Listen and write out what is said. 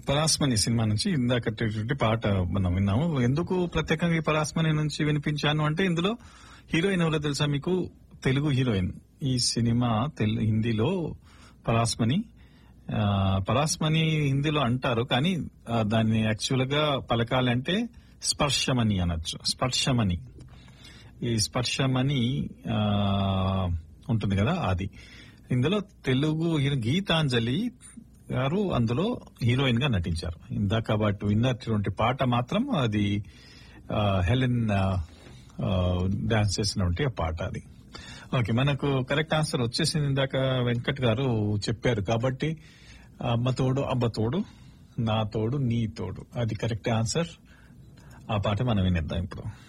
పరాస్మని cinema నుంచి ఇందాకటి పాట మనం విన్నాము ఎందుకు ప్రత్యేకంగా ఈ పరాస్మని నుంచి వినిపించాను అంటే ఇందులో హీరోయిన్ ఎవరో తెలుసా మీకు తెలుగు హీరోయిన్ ఈ సినిమా తెలు హిందీలో పరాస్మని ఆ, పరాస్మని హిందీలో అంటారు కానీ ఆ, దాన్ని యాక్చువల్ గా పలకాలంటే స్పర్శమని అనొచ్చు స్పర్శమని ఈ స్పర్శమని ఆ, ఉంటుంది కదా అది ఇందులో తెలుగు హీరో గీతాంజలి గారు అందులో హీరోయిన్ గా నటించారు ఇందాక వాటి విన్నటువంటి పాట మాత్రం అది ఆ, హెలెన్ డాన్స్ చేసినటువంటి ఆ పాట అది ఓకే మనకు కరెక్ట్ ఆన్సర్ వచ్చేసింది ఇందాక వెంకట్ గారు చెప్పారు కాబట్టి అమ్మ తోడు అబ్బ తోడు నా తోడు నీ తోడు అది కరెక్ట్ ఆన్సర్ ఆ పాట మనం వినేద్దాం ఇప్పుడు